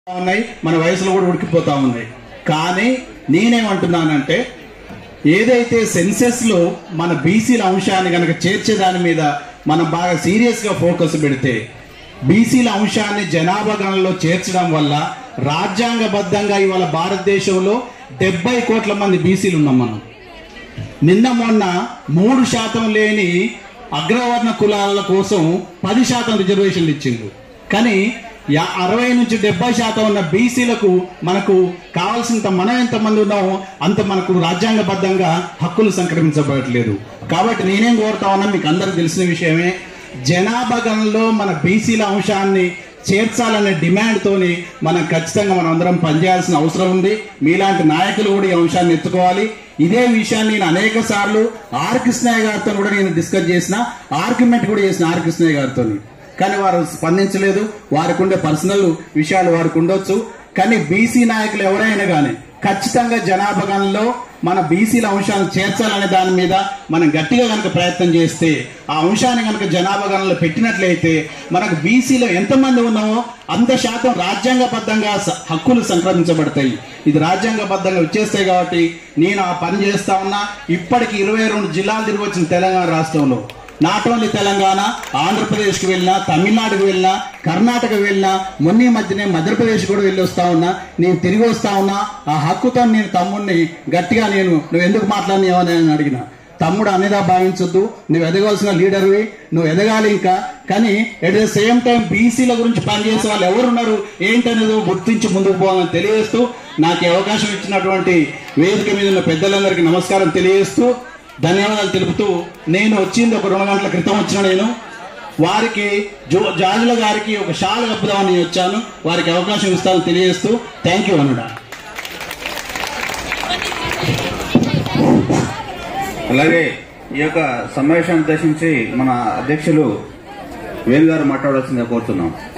ఉన్నాయి మన వయసులో కూడా ఉడికిపోతా ఉన్నాయి కానీ నేనేమంటున్నానంటే ఏదైతే సెన్సెస్ లో మన బీసీల అంశాన్ని కనుక చేర్చే దాని మీద మనం బాగా సీరియస్ గా ఫోకస్ పెడితే బీసీల అంశాన్ని జనాభా గణనలో చేర్చడం వల్ల రాజ్యాంగబద్ధంగా ఇవాళ భారతదేశంలో డెబ్బై కోట్ల మంది బీసీలు ఉన్నాం మనం నిన్న మొన్న మూడు శాతం లేని అగ్రవర్ణ కులాల కోసం పది శాతం రిజర్వేషన్లు ఇచ్చిండు కానీ యా- అరవై నుంచి డెబ్బై శాతం ఉన్న బీసీలకు మనకు కావాల్సినంత మనం ఎంతమంది ఉన్నామో అంత మనకు రాజ్యాంగబద్ధంగా హక్కులు సంక్రమించబడట్లేదు కాబట్టి నేనేం కోరుతా ఉన్నా మీకు అందరికి తెలిసిన విషయమే జనాభా గణనలో మన బీసీల అంశాన్ని చేర్చాలనే డిమాండ్ తోని మనం ఖచ్చితంగా మనం అందరం పనిచేయాల్సిన అవసరం ఉంది మీలాంటి నాయకులు కూడా ఈ అంశాన్ని ఎత్తుకోవాలి ఇదే విషయాన్ని నేను అనేక సార్లు ఆర్ కృష్ణయ్య గారితో కూడా నేను డిస్కస్ చేసిన ఆర్గ్యుమెంట్ కూడా చేసిన ఆర్ కృష్ణయ్య గారితో కానీ వారు స్పందించలేదు వారికి ఉండే పర్సనల్ విషయాలు వారికి ఉండొచ్చు కానీ బీసీ నాయకులు ఎవరైనా కానీ ఖచ్చితంగా జనాభా గణనలో మన బీసీల అంశాలను చేర్చాలనే దాని మీద మనం గట్టిగా కనుక ప్రయత్నం చేస్తే ఆ అంశాన్ని కనుక జనాభా గణనలో పెట్టినట్లయితే మనకు బీసీలో ఎంతమంది ఉన్నామో అంత శాతం రాజ్యాంగబద్ధంగా స- హక్కులు సంక్రమించబడతాయి ఇది రాజ్యాంగబద్ధంగా వచ్చేస్తాయి కాబట్టి నేను ఆ పని చేస్తా ఉన్నా ఇప్పటికి ఇరవై రెండు జిల్లాలు తిరిగి వచ్చిన తెలంగాణ రాష్ట్రంలో నాట్ ఓన్లీ తెలంగాణ ఆంధ్రప్రదేశ్కి వెళ్ళినా తమిళనాడుకు వెళ్ళినా కర్ణాటక వెళ్ళినా మొన్న ఈ మధ్యనే మధ్యప్రదేశ్ కూడా వెళ్ళి వస్తా ఉన్నా నేను తిరిగి వస్తా ఉన్నా ఆ హక్కుతో నేను తమ్ముడిని గట్టిగా నేను నువ్వు ఎందుకు మాట్లాడినావని అని అడిగిన తమ్ముడు అనేదా భావించొద్దు నువ్వు ఎదగాల్సిన లీడర్వి నువ్వు ఎదగాలి ఇంకా కానీ ఎట్ ద సేమ్ టైం బీసీల గురించి పనిచేసే వాళ్ళు ఎవరున్నారు ఏంటనేది గుర్తించి ముందుకు పోవాలని తెలియజేస్తూ నాకు ఈ అవకాశం ఇచ్చినటువంటి వేదిక మీద ఉన్న పెద్దలందరికీ నమస్కారం తెలియజేస్తూ ధన్యవాదాలు తెలుపుతూ నేను వచ్చింది ఒక రెండు గంటల క్రితం వచ్చిన నేను వారికి జో జాజుల గారికి ఒక షాల్ కప్పుదామని నేను వచ్చాను వారికి అవకాశం ఇస్తానని తెలియజేస్తూ థ్యాంక్ యూ అనుడా అలాగే ఈ యొక్క సమావేశాన్ని ఉద్దేశించి మన అధ్యక్షులు వేణు గారు మాట్లాడాల్సిందిగా కోరుతున్నాం